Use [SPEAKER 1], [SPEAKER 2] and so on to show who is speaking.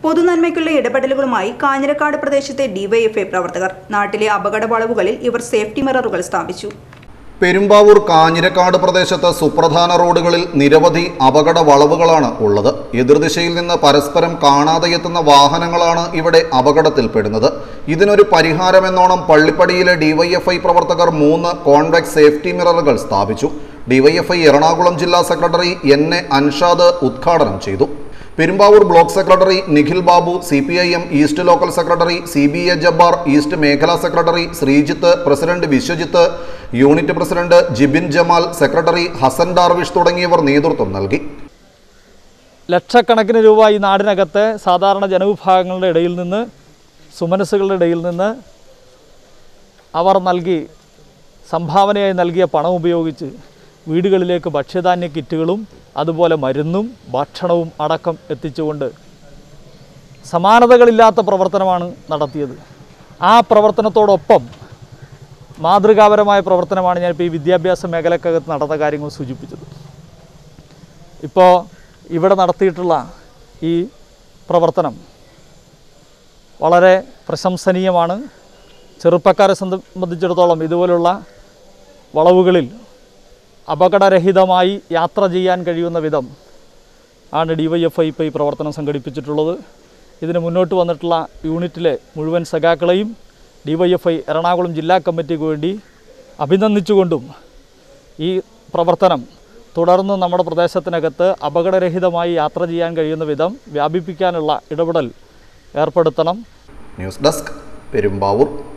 [SPEAKER 1] പൊതുനന്മയ്ക്കുള്ള ഇടപെടലുകളുമായി കാഞ്ഞിരക്കാട് പ്രദേശത്തെ ഡിവൈഎഫ്ഐ പ്രവർത്തകർ നാട്ടിലെ അപകട വളവുകളിൽ ഇവർ സേഫ്റ്റി മിററുകൾ സ്ഥാപിച്ചു
[SPEAKER 2] പെരുമ്പാവൂർ കാഞ്ഞിരക്കാട് പ്രദേശത്ത് സുപ്രധാന റോഡുകളിൽ നിരവധി അപകട വളവുകളാണ് ഉള്ളത് എതിർദിശയിൽ നിന്ന് പരസ്പരം കാണാതെ എത്തുന്ന വാഹനങ്ങളാണ് ഇവിടെ അപകടത്തിൽപ്പെടുന്നത് ഇതിനൊരു പരിഹാരമെന്നോണം പള്ളിപ്പടിയിലെ ഡിവൈഎഫ്ഐ പ്രവർത്തകർ മൂന്ന് കോൺവെക്സ് സേഫ്റ്റി മിററുകൾ സ്ഥാപിച്ചു ഡിവൈഎഫ്ഐ എറണാകുളം ജില്ലാ സെക്രട്ടറി എൻ എ അൻഷാദ് ഉദ്ഘാടനം ചെയ്തു Perumbavoor block secretary Nikhil Babu C P I M east local secretary C B A Jabbar east മേഖലാ secretary Sreejith president Vishwajith unit president Jibin Jamal secretary Hasan Darvish തുടങ്ങിയവർ നേതൃത്വം നൽകി
[SPEAKER 3] ലക്ഷക്കണക്കിന് രൂപ ഈ നാടിനകത്തെ സാധാരണ ജനവിഭാഗങ്ങളുടെ ഇടയിൽ നിന്ന് സുമനസ്സുകളുടെ ഇടയിൽ നിന്ന് അവർ നൽകി സംഭാവനയായി നൽകിയ പണം ഉപയോഗിച്ച് വീടുകളിലേക്ക് ഭക്ഷ്യധാന്യ കിറ്റുകളും അതുപോലെ മരുന്നും ഭക്ഷണവും അടക്കം എത്തിച്ചുകൊണ്ട് സമാനതകളില്ലാത്ത പ്രവർത്തനമാണ് നടത്തിയത് ആ പ്രവർത്തനത്തോടൊപ്പം മാതൃകാപരമായ പ്രവർത്തനമാണ് ഞാനിപ്പോൾ ഈ വിദ്യാഭ്യാസ മേഖലക്കകത്ത് നടന്ന കാര്യങ്ങൾ സൂചിപ്പിച്ചത് ഇപ്പോൾ ഇവിടെ നടത്തിയിട്ടുള്ള ഈ പ്രവർത്തനം വളരെ പ്രശംസനീയമാണ് ചെറുപ്പക്കാരെ സംബന്ധിച്ചിടത്തോളം ഇതുപോലുള്ള വളവുകളിൽ അപകടരഹിതമായി യാത്ര ചെയ്യാൻ കഴിയുന്ന വിധം ആണ് ഡി വൈ എഫ് ഐ ഇപ്പോൾ ഈ പ്രവർത്തനം സംഘടിപ്പിച്ചിട്ടുള്ളത് ഇതിന് മുന്നോട്ട് വന്നിട്ടുള്ള യൂണിറ്റിലെ മുഴുവൻ സഖാക്കളെയും D Y F I Ernakulam ജില്ലാ കമ്മിറ്റിക്ക് വേണ്ടി അഭിനന്ദിച്ചുകൊണ്ടും ഈ പ്രവർത്തനം തുടർന്ന് നമ്മുടെ പ്രദേശത്തിനകത്ത് അപകടരഹിതമായി യാത്ര ചെയ്യാൻ കഴിയുന്ന വിധം വ്യാപിപ്പിക്കാനുള്ള ഇടപെടൽ ഏർപ്പെടുത്തണം
[SPEAKER 2] ന്യൂസ് ഡെസ്ക് പെരുമ്പാവൂർ